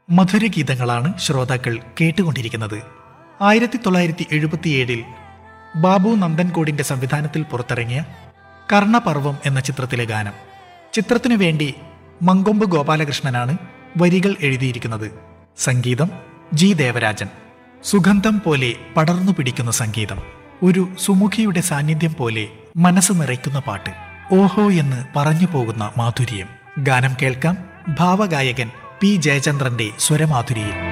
മധുരഗീതങ്ങളാണ് ശ്രോതാക്കൾ കേട്ടുകൊണ്ടിരിക്കുന്നത് ആയിരത്തി തൊള്ളായിരത്തി എഴുപത്തിയേഴിൽ ബാബു നന്ദൻകോടിന്റെ സംവിധാനത്തിൽ പുറത്തിറങ്ങിയ കർണപർവം എന്ന ചിത്രത്തിലെ ഗാനം ചിത്രത്തിനു വേണ്ടി മങ്കൊമ്പ് ഗോപാലകൃഷ്ണനാണ് വരികൾ എഴുതിയിരിക്കുന്നത് സംഗീതം ജി ദേവരാജൻ സുഗന്ധം പോലെ പടർന്നു പിടിക്കുന്ന സംഗീതം ഒരു സുമുഖിയുടെ സാന്നിധ്യം പോലെ മനസ്സ് നിറയ്ക്കുന്ന പാട്ട് ഓഹോ എന്ന് പറഞ്ഞു പോകുന്ന മാധുര്യം ഗാനം കേൾക്കാം ഭാവഗായകൻ പി ജയചന്ദ്രന്റെ സ്വരമാധുരിയിൽ